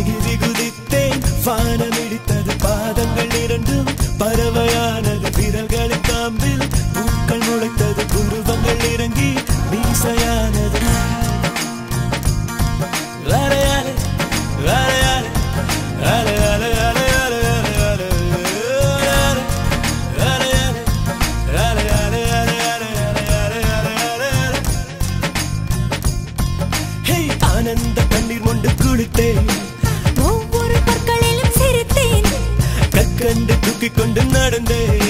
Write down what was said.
எகிரி குதித்தேன் வானம் இடித்தது பாதங்கள் இரண்டும் பறவையானது விரல்களின் காம்பில் பூக்கள் முளைத்தது குருவங்கள் இறங்கி மீசையானது அலையாலே, அலையாலே, அலையாலே, அலையாலே, அலையாலே, அலையாலே, அலையாலே, அலையாலே, அலையாலே, அலையாலே, அலையாலே. ஹே, ஆனந்த கண்ணீர் கொண்டு குளித்தேன் ஒவ்வொரு பற்களிலும் சிரித்தேன் கற்கண்டு தூக்கிக் கொண்டு நடந்தேன்